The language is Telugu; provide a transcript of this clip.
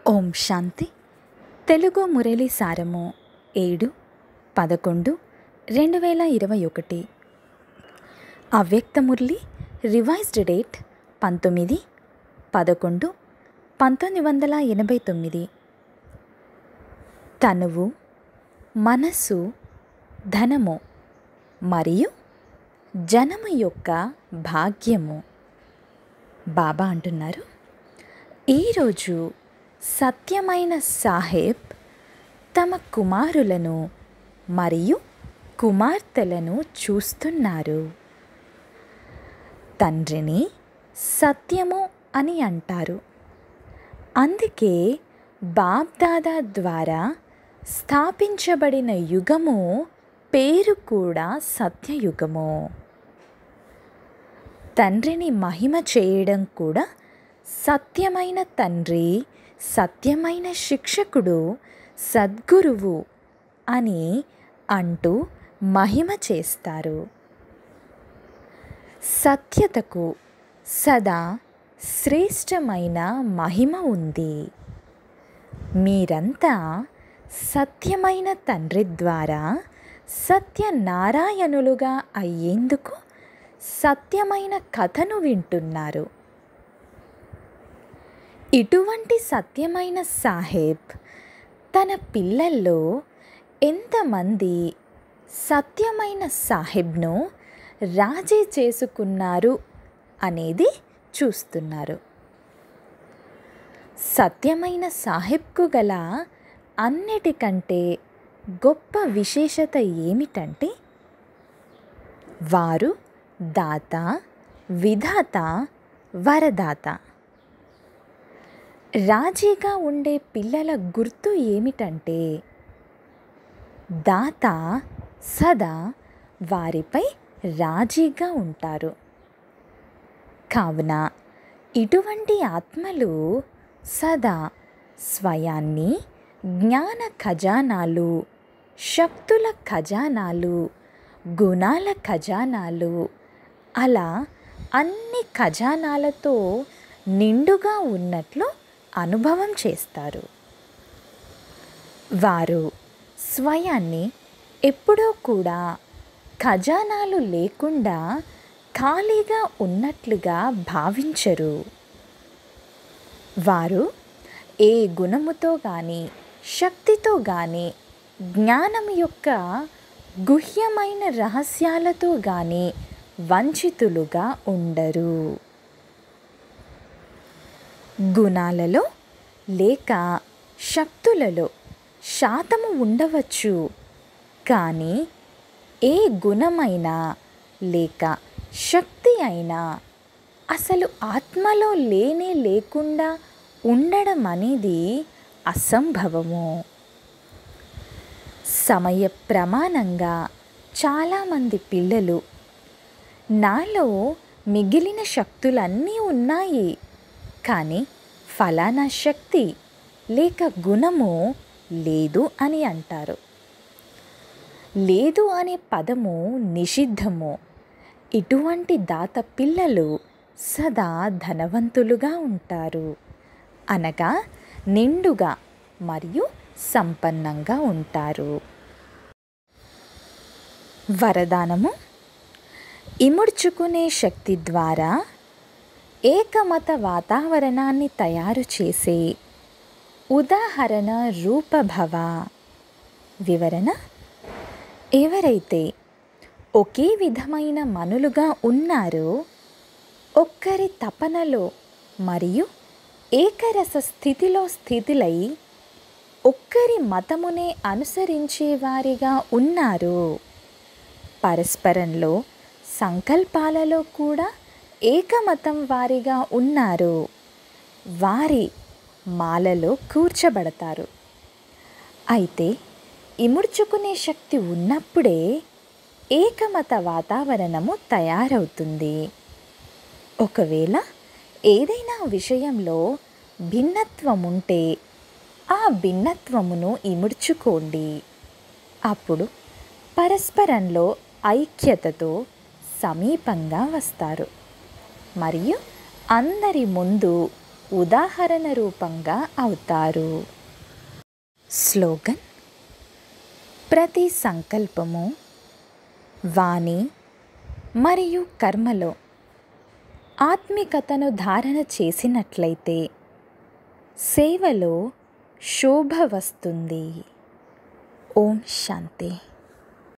ఓం శాంతి తెలుగు మురళి సారము ఏడు పదకొండు రెండు వేల ఇరవై ఒకటి అవ్యక్త మురళి రివైజ్డ్ డేట్ పంతొమ్మిది పదకొండు పంతొమ్మిది వందల ఎనభై తొమ్మిది తనువు మనసు ధనము మరియు జనము యొక్క భాగ్యము బాబా అంటున్నారు ఈరోజు సత్యమైన సాహెబ్ తమ కుమారులను మరియు కుమార్తెలను చూస్తున్నారు తండ్రిని సత్యము అని అంటారు అందుకే బాబ్దాదా ద్వారా స్థాపించబడిన యుగము పేరు కూడా సత్యయుగము తండ్రిని మహిమ చేయడం కూడా సత్యమైన తండ్రి సత్యమైన శిక్షకుడు సద్గురువు అని అంటూ మహిమ చేస్తారు సత్యతకు సదా శ్రేష్టమైన మహిమ ఉంది మీరంతా సత్యమైన తండ్రి ద్వారా సత్యనారాయణులుగా అయ్యేందుకు సత్యమైన కథను వింటున్నారు ఇటువంటి సత్యమైన సాహెబ్ తన పిల్లల్లో ఎంతమంది సత్యమైన సాహెబ్ను రాజీ చేసుకున్నారు అనేది చూస్తున్నారు సత్యమైన సాహెబ్కు గల అన్నిటికంటే గొప్ప విశేషత ఏమిటంటే వారు దాత విధాత వరదాత రాజీగా ఉండే పిల్లల గుర్తు ఏమిటంటే దాత సదా వారిపై రాజీగా ఉంటారు కావున ఇటువంటి ఆత్మలు సదా స్వయాన్ని జ్ఞాన ఖజానాలు శక్తుల ఖజానాలు గుణాల ఖజానాలు అలా అన్ని ఖజానాలతో నిండుగా ఉన్నట్లు అనుభవం చేస్తారు వారు స్వయాన్ని ఎప్పుడూ కూడా ఖజానాలు లేకుండా ఖాళీగా ఉన్నట్లుగా భావించరు వారు ఏ గుణముతో కానీ శక్తితో కానీ జ్ఞానం యొక్క గుహ్యమైన రహస్యాలతో కానీ వంచితులుగా ఉండరు గుణాలలో లేక శక్తులలో శాతము ఉండవచ్చు కానీ ఏ గుణమైనా లేక శక్తి అయినా అసలు ఆత్మలో లేనే లేకుండా ఉండడం అనేది అసంభవము సమయ ప్రమాణంగా చాలామంది పిల్లలు నాలో మిగిలిన శక్తులన్నీ ఉన్నాయి కానీ ఫలానా శక్తి లేక గుణము లేదు అని అంటారు లేదు అనే పదము నిషిద్ధము ఇటువంటి దాత పిల్లలు సదా ధనవంతులుగా ఉంటారు అనగా నిండుగా మరియు సంపన్నంగా ఉంటారు వరదానము ఇముడ్చుకునే శక్తి ద్వారా ఏకమత వాతావరణాన్ని తయారు చేసే ఉదాహరణ రూపభవ వివరణ ఎవరైతే ఒకే విధమైన మనులుగా ఉన్నారో ఒక్కరి తపనలో మరియు ఏకరస స్థితిలో స్థితిలై ఒక్కరి మతమునే అనుసరించేవారిగా ఉన్నారు పరస్పరంలో సంకల్పాలలో కూడా ఏకమతం వారిగా ఉన్నారు వారి మాలలో కూర్చబడతారు అయితే ఇముడ్చుకునే శక్తి ఉన్నప్పుడే ఏకమత వాతావరణము తయారవుతుంది ఒకవేళ ఏదైనా విషయంలో భిన్నత్వం ఉంటే ఆ భిన్నత్వమును ఇముడ్చుకోండి అప్పుడు పరస్పరంలో ఐక్యతతో సమీపంగా వస్తారు మరియు అందరి ముందు ఉదాహరణ రూపంగా అవుతారు స్లోగన్ ప్రతి సంకల్పము వాణి మరియు కర్మలో ఆత్మికతను ధారణ చేసినట్లయితే సేవలో శోభ వస్తుంది ఓం శాంతి